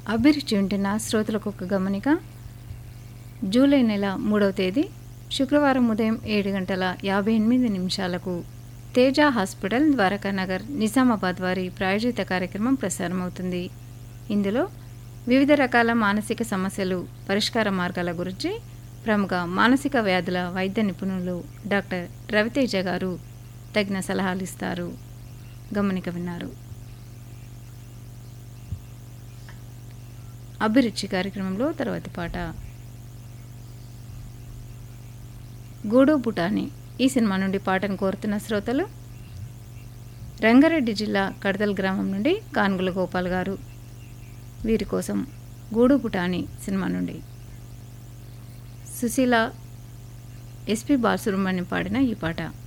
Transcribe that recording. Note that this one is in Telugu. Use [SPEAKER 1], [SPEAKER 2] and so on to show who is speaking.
[SPEAKER 1] అభిరుచి ఉంటున్న శ్రోతలకు ఒక గమనిక జూలై నెల మూడవ తేదీ శుక్రవారం ఉదయం ఏడు గంటల యాభై ఎనిమిది నిమిషాలకు తేజ హాస్పిటల్ ద్వారకా నగర్ నిజామాబాద్ వారి ప్రాయోజిత కార్యక్రమం ప్రసారమవుతుంది ఇందులో వివిధ రకాల మానసిక సమస్యలు పరిష్కార మార్గాల గురించి ప్రముఖ మానసిక వ్యాధుల వైద్య నిపుణులు డాక్టర్ రవితేజ గారు తగిన సలహాలు ఇస్తారు గమనిక విన్నారు అభిరుచి కార్యక్రమంలో తర్వాతి పాట గూడో బుటాని ఈ సినిమా నుండి పాటను కోరుతున్న శ్రోతలు రంగారెడ్డి జిల్లా కడతల్ గ్రామం నుండి కాన్గుల గోపాల్ గారు వీరి కోసం గూడు బుటాని సినిమా నుండి సుశీల ఎస్పి బాలసుబ్రహ్మణ్యం పాడిన ఈ పాట